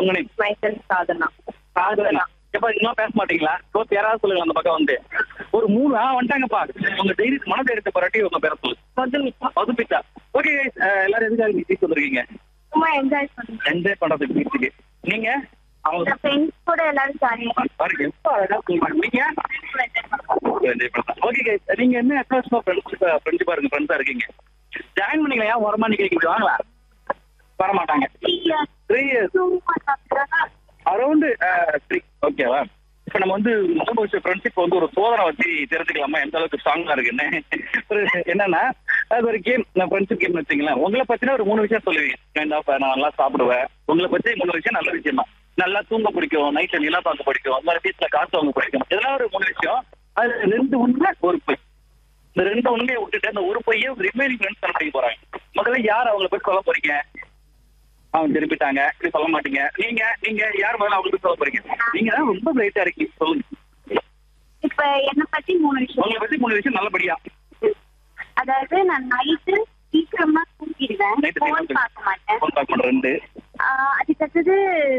உங்க name myself Sadhana Sadhana எப்ப இன்னும் பேச மாட்டீங்களா க்ளோஸ் யாராவது சொல்லுங்க அந்த பக்கம் வந்து ஒரு மூணு ஆ வந்துட்டாங்கப்பா உங்க தைரிய மனதை எடுத்த பரட்டி உங்க பேர சொல்லு மதுமிதா மதுபித்தா ஓகே எல்லாரும் எதுக்காக நீங்க பீச் வந்திருக்கீங்க சும்மா என்ஜாய் பண்ணுங்க என்ஜாய் பண்றதுக்கு பீச்சுக்கு நீங்க அவங்க ஃப்ரெண்ட்ஸ் கூட எல்லாரும் ஜாலியா பாருங்க எப்ப அழகா சொல்றாங்க நீங்க என்ஜாய் பண்ணலாம் ஓகே கைஸ் நீங்க என்ன அட்வான்ஸ்மா ஃப்ரெண்ட்ஸ் ஃப்ரெண்ட்ஸ் பாருங்க ஃப்ரெண்ட்ஸா இருக்கீங்க ஜாயின் பண்ணீங்களா ஏன் வரமா நீங்க கேட்க வாங்களா வர மாட்டாங்க த்ரீ இயர்ஸ் அரௌண்ட் த்ரீ ஓகேவா இப்போ நம்ம வந்து மூணு வருஷம் ஃப்ரெண்ட்ஷிப் வந்து ஒரு சோதனை வச்சு தெரிஞ்சுக்கலாமா எந்த அளவுக்கு ஸ்ட்ராங்கா இருக்குன்னு ஒரு என்னன்னா அது ஒரு கேம் நான் ஃப்ரெண்ட்ஷிப் கேம் வச்சுங்களேன் உங்களை பத்தின ஒரு மூணு விஷயம் சொல்லுவீங்க கைண்ட் ஆஃப் நான் நல்லா சாப்பிடுவேன் உங்களை பத்தி மூணு விஷயம் நல்ல விஷயம் தான் நல்லா தூங்க பிடிக்கும் நைட்ல நிலா பார்க்க பிடிக்கும் அந்த மாதிரி வீட்டுல காசு வாங்க பிடிக்கும் இதெல்லாம் ஒரு மூணு விஷயம் அது ரெண்டு உண்மை ஒரு பொய் இந்த ரெண்டு உண்மையை விட்டுட்டு அந்த ஒரு பொய்யை ரிமைனிங் ஃப்ரெண்ட்ஸ் கண்டுபிடிக்க போறாங்க முதல்ல யார் அவங்கள போய் சொல்ல போறீங்க அவங்க திருப்பிட்டாங்க இப்படி சொல்ல மாட்டீங்க நீங்க நீங்க யார் முதல்ல அவங்களுக்கு சொல்ல போறீங்க நீங்க தான் ரொம்ப பிரைட்டா இருக்கீங்க சொல்லுங்க இப்ப என்ன பத்தி மூணு விஷயம் உங்களை பத்தி மூணு விஷயம் நல்லபடியா அதாவது நான் நைட்டு சீக்கிரமா தூங்கிடுவேன் Night போன் சீக்கிரம் பார்க்க மாட்டேன் ஃபோன் பார்க்க மாட்டேன் ரெண்டு ஆஹ் அதுக்கடுத்தது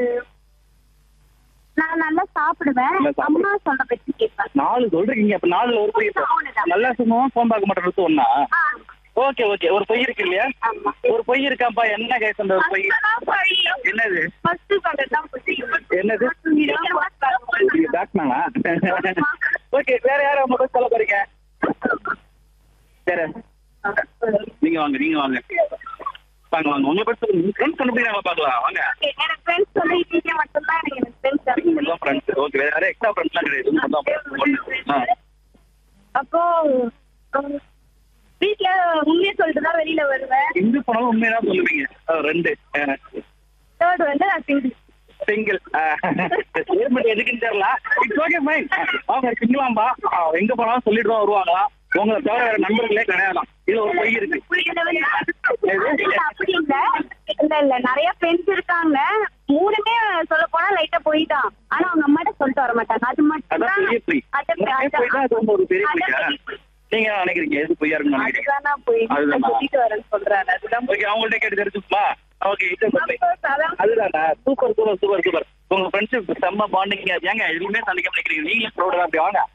நான் நல்லா சாப்பிடுவேன் நல்லா சாப்பிடு. அம்மா சொல்ற பத்தி கேட்பேன் நாலு சொல்றீங்க அப்ப நாலுல ஒரு பொய் இருக்கு. அவ்வளவுதான். நல்லா சும்மா ஃபோன் பார்க்க மாட்டேன் ஒன்னா ஆ, ஓகே ஓகே ஒரு பொய் இருக்கு இல்லையா ஆமா ஒரு பொய் இருக்காப்பா என்ன கேஸ் அந்த ஒரு பொய் என்னது ஃபர்ஸ்ட் பண்றதுதான் புரியும் என்னது நீங்க பேட்மேனா ஓகே வேற யாரும் அவங்க போய் சொல்ல போறீங்க வேற நீங்க வாங்க நீங்க வாங்க வாங்க வாங்க உங்களை பத்தி சொல்லுங்க ஃப்ரெண்ட்ஸ் கண்டுபிடிக்கிறாங்க பாக்கலாம் வாங்க எனக்கு ஃப்ரெண்ட்ஸ் சொல்லி நீங்க மட்டும்தான் எனக்கு ஃப்ரெண்ட்ஸ் எல்லாம் ஃப்ரெண்ட்ஸ் ஓகே வேற எக்ஸ்ட்ரா ஃப்ரெண்ட்ஸ்லாம் கிடையாது இவங்க மட்டும் ஆ. அப்போ உம், வீட்ல உண்மையை சொல்லிட்டு தான் வெளியில வருவேன் எங்க போனாலும் உண்மையதான் சொல்லுவீங்க ஆ, ரெண்டு தேர்ட் வந்து நான் சிங்கிள் சிங்கிள் ஏற்பட்டு எதுக்குன்னு தெரியல இட்ஸ் ஓகே ஃபைன் அவங்க சிங்கிளாம்பா எங்க போனாலும் சொல்லிட்டு தான் வருவாங்களா உங்களை தவிர வேற நண்பர்களே கிடையாதாம் இது ஒரு பொய் இருக்கு இல்ல, அப்படி இல்ல இல்ல இல்ல நிறைய ஃப்ரெண்ட்ஸ் இருக்காங்க மூணுமே சொல்ல போனா லைட்டா போய் தான் ஆனா அவங்க அம்மாட்ட சொல்லிட்டு வர மாட்டாங்க அது மட்டும் அதான் பெரிய பொய் ஒரே பொய் தான் அது வந்து ஒரு பெரிய பொய்யா நீங்க என்ன நினைக்கிறீங்க எது பொய்யா இருக்குன்னு நினைக்கிறீங்க அதுதான் போய் அதுதானா? சொல்லிட்டு வரேன்னு சொல்றேன் அதுதான் ஓகே அவங்கள்ட்ட கேட்டு தெரிஞ்சுப்பா ஓகே இது பொய் அதான் அதுதானா சூப்பர் சூப்பர் சூப்பர் சூப்பர் உங்க ஃப்ரெண்ட்ஷிப் செம்ம பாண்டிங் ஏங்க எதுவுமே சந்திக்க நினைக்கிறீங்க நீங்களும் ப்ரௌடா அப்படி வாங்க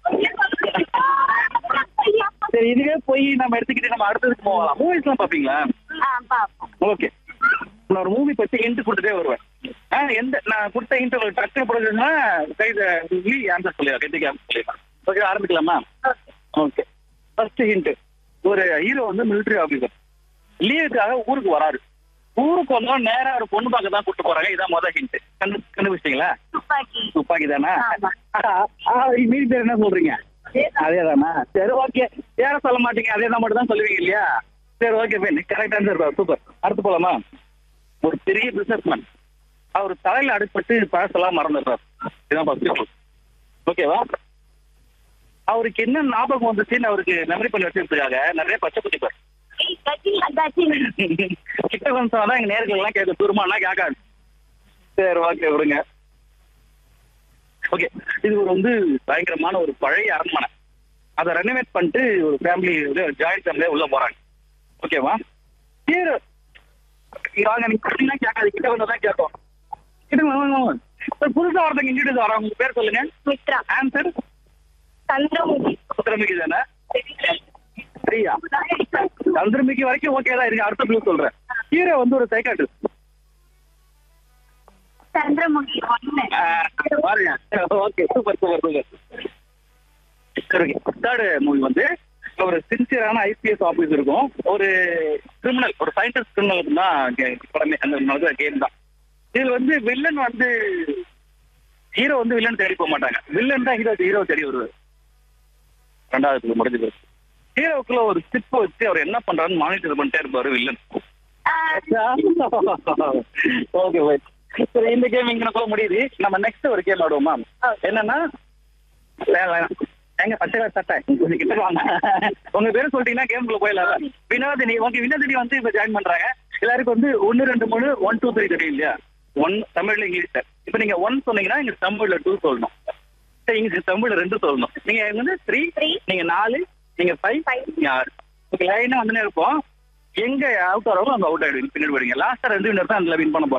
சரி இதுவே போய் நம்ம எடுத்துக்கிட்டு நம்ம அடுத்ததுக்கு போகலாம் மூவிஸ்லாம் பாப்பீங்களா ஆ, பாப்போம். ஓகே நான் ஒரு மூவி பத்தி ஹிண்ட் கொடுத்துட்டே வருவேன் ஆ எந்த நான் கொடுத்த ஹிண்ட் உங்களுக்கு டக்கு போடுறதுன்னா கைத ஆன்சர் சொல்லிடுறேன் கைதுக்கு ஆன்சர் சொல்லிடலாம் ஓகே ஆரம்பிக்கலாமா ஓகே ஃபர்ஸ்ட் ஹிண்ட் ஒரு ஹீரோ வந்து military ஆஃபீஸர் லீவுக்காக ஊருக்கு வராரு ஊருக்கு வந்தோம் நேரா ஒரு பொண்ணு பார்க்க தான் கூட்டு போறாங்க இதான் மொதல் ஹிண்ட் கண்டு கண்டுபிடிச்சிட்டீங்களா துப்பாக்கி துப்பாக்கி தானே ஆமா. மீதி பேர் என்ன சொல்றீங்க அதேதானா சரி ஓகே வேற சொல்ல மாட்டீங்க அதே தான் மட்டும் தான் சொல்லுவீங்க இல்லையா சரி okay fine correct answer super அடுத்து போலாமா ஒரு பெரிய பிசினஸ்மேன் அவர் தலையில அடிப்பட்டு பழசெல்லாம் மறந்துடுறாரு இதுதான் ஃபர்ஸ்ட் ஓகேவா அவருக்கு என்ன ஞாபகம் வந்துச்சுன்னு அவருக்கு மெமரி பண்ணி வச்சிருக்காங்க நிறைய பச்சை குத்திப்பார் ஏய், கஜினி, கஜினி. கிட்ட வந்து தான் எங்க நேர்கள் எல்லாம் கேட்க துருமானா கேட்காது சரி ஓகே விடுங்க ஓகே இது ஒரு வந்து பயங்கரமான ஒரு பழைய அரண்மனை அதை ரெனோவேட் பண்ணிட்டு ஒரு ஃபேமிலி ஜாயிண்ட் ஃபேமிலியா உள்ள போறாங்க ஓகேவா ஹீரோ வாங்க நீங்க பார்த்தீங்கன்னா கேட்காது கிட்ட வந்து தான் கேட்கும் கிட்ட வாங்க, வாங்க, வாங்க. ஒரு புதுசா ஒருத்தங்க இன்ட்ரடியூஸ் வராங்க உங்க பேர் சொல்லுங்க மித்ரா ஆன்சர் சந்திரமுகி சந்திரமுகி தானே சரியா சந்திரமுகி வரைக்கும் ஓகே தான் இருக்கு அடுத்த ப்ளூ சொல்றேன் ஹீரோ வந்து ஒரு சைக்காட்ரிஸ்ட் சந்திரமுகி ஒண்ணு பாருங்க ஓகே சூப்பர் சூப்பர் சூப்பர் சரி தேர்டு மூவி வந்து ஒரு சின்சியரான ஐபிஎஸ் ஆபீஸ் இருக்கும் ஒரு கிரிமினல் ஒரு சயின்டிஸ்ட் கிரிமினலுக்கு தான் கே- படமே அந்த கேம் தான் இதுல வந்து வில்லன் வந்து ஹீரோ வந்து வில்லன் தேடி போக மாட்டாங்க வில்லன் தான் ஹீரோ ஹீரோ தேடி வருவார் ரெண்டாவது முடிஞ்சு போச்சு ஹீரோக்குள்ள ஒரு ஸ்டிப் வச்சு அவர் என்ன பண்றாருன்னு மானிட்டர் பண்ணிட்டே இருப்பாரு வில்லன் ஓகே ஓகே சரி இந்த கேம் இங்க சொல்ல முடியுது நம்ம நெக்ஸ்ட் ஒரு கேம் ஆடுவோமா என்னன்னா வேணாம், வேணாம். எங்க பச்சை கலர் சட்டை கொஞ்சம் கிட்ட வாங்க உங்க பேரு சொல்லிட்டீங்கன்னா கேம்குள்ள போயிடலாம் வினோதினி ஓகே வினோதினி வந்து இப்ப ஜாயின் பண்றாங்க எல்லாருக்கும் வந்து ஒன்னு ரெண்டு மூணு ஒன் டூ த்ரீ தெரியும் இல்லையா ஒன் தமிழ்ல இங்கிலீஷ்ல இப்ப நீங்க ஒன் சொன்னீங்கன்னா இங்க தமிழ்ல டூ சொல்லணும் சரி, இங்க தமிழ்ல ரெண்டு சொல்லணும் நீங்க வந்து த்ரீ Three. நீங்க நாலு நீங்க ஃபைவ் Five. நீங்க ஆறு ஓகே லைனா வந்து இருப்போம் எங்க அவுட் ஆகிறவங்க அங்க அவுட் ஆயிடுவீங்க பின்னாடி போயிடுங்க லாஸ்டா ரெண்டு வினர் தான் அதுல வின் பண்ண போறோம்